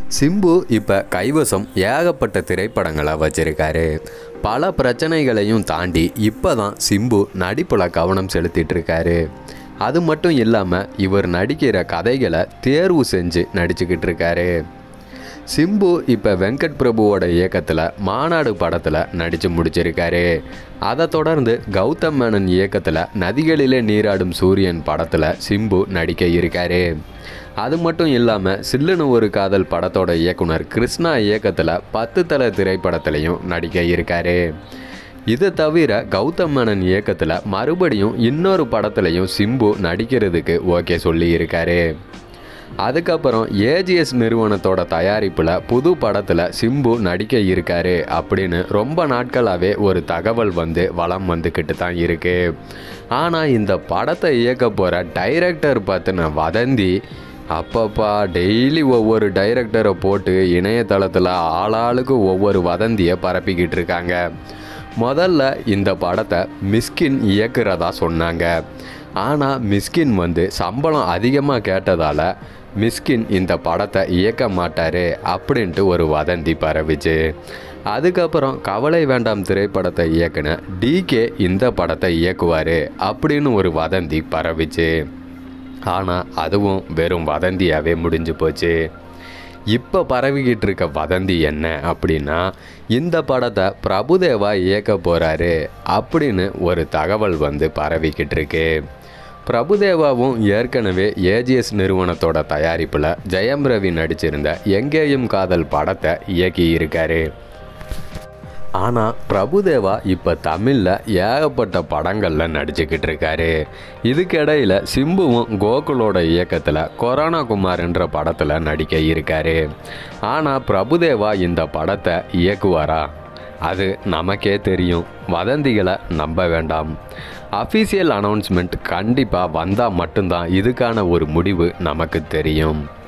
சிம்பு இப்போ கைவசம் ஏகப்பட்ட திரைப்படங்களை வச்சிருக்காரு பல பிரச்சனைகளையும் தாண்டி இப்போ தான் சிம்பு நடிப்பில் கவனம் செலுத்திட்டு இருக்காரு அது மட்டும் இல்லாமல் இவர் நடிக்கிற கதைகளை தேர்வு செஞ்சு நடிச்சுக்கிட்டு இருக்காரு சிம்பு இப்போ வெங்கட் பிரபுவோட இயக்கத்தில் மாநாடு படத்தில் நடித்து முடிச்சிருக்காரு அதை தொடர்ந்து கௌதம் மேனன் இயக்கத்தில் நதிகளிலே நீராடும் சூரியன் படத்தில் சிம்பு நடிக்க இருக்காரு அது மட்டும் இல்லாமல் சில்லுன்னு ஒரு காதல் படத்தோட இயக்குனர் கிருஷ்ணா இயக்கத்தில் பத்து தலை திரைப்படத்துலையும் நடிக்க இருக்காரு இது தவிர கௌதம் மேனன் இயக்கத்தில் மறுபடியும் இன்னொரு படத்துலையும் சிம்பு நடிக்கிறதுக்கு ஓகே சொல்லி இருக்காரு அதுக்கப்புறம் ஏஜிஎஸ் நிறுவனத்தோட தயாரிப்பில் புது படத்தில் சிம்பு நடிக்க இருக்காரு அப்படின்னு ரொம்ப நாட்களாகவே ஒரு தகவல் வந்து வலம் வந்துக்கிட்டு தான் இருக்கு ஆனால் இந்த படத்தை இயக்க போகிற டைரக்டர் பற்றின வதந்தி அப்பப்பா டெய்லி ஒவ்வொரு டைரக்டரை போட்டு இணையதளத்தில் ஆளாளுக்கு ஒவ்வொரு வதந்தியை பரப்பிக்கிட்டு இருக்காங்க முதல்ல இந்த படத்தை மிஸ்கின் இயக்குறதா சொன்னாங்க ஆனால் மிஸ்கின் வந்து சம்பளம் அதிகமாக கேட்டதால் மிஸ்கின் இந்த படத்தை இயக்க மாட்டார் அப்படின்ட்டு ஒரு வதந்தி பரவிச்சு அதுக்கப்புறம் கவலை வேண்டாம் திரைப்படத்தை இயக்குன டிகே இந்த படத்தை இயக்குவார் அப்படின்னு ஒரு வதந்தி பரவிச்சு ஆனால் அதுவும் வெறும் வதந்தியாகவே முடிஞ்சு போச்சு இப்போ பரவிக்கிட்டு இருக்க வதந்தி என்ன அப்படின்னா இந்த படத்தை பிரபுதேவா இயக்க போகிறாரு அப்படின்னு ஒரு தகவல் வந்து பரவிக்கிட்டு இருக்கு பிரபுதேவாவும் ஏற்கனவே ஏஜிஎஸ் நிறுவனத்தோட தயாரிப்பில் ஜெயம் ரவி நடிச்சிருந்த எங்கேயும் காதல் படத்தை இயக்கி இருக்காரு ஆனால் பிரபுதேவா இப்போ தமிழில் ஏகப்பட்ட படங்களில் நடிச்சுக்கிட்டு இருக்காரு இதுக்கிடையில் சிம்புவும் கோகுலோட இயக்கத்தில் கொரோனா குமார் என்ற படத்தில் நடிக்க இருக்காரு ஆனால் பிரபுதேவா இந்த படத்தை இயக்குவாரா அது நமக்கே தெரியும் வதந்திகளை நம்ப வேண்டாம் அஃபீஷியல் அனௌன்ஸ்மெண்ட் கண்டிப்பாக வந்தால் மட்டும்தான் இதுக்கான ஒரு முடிவு நமக்கு தெரியும்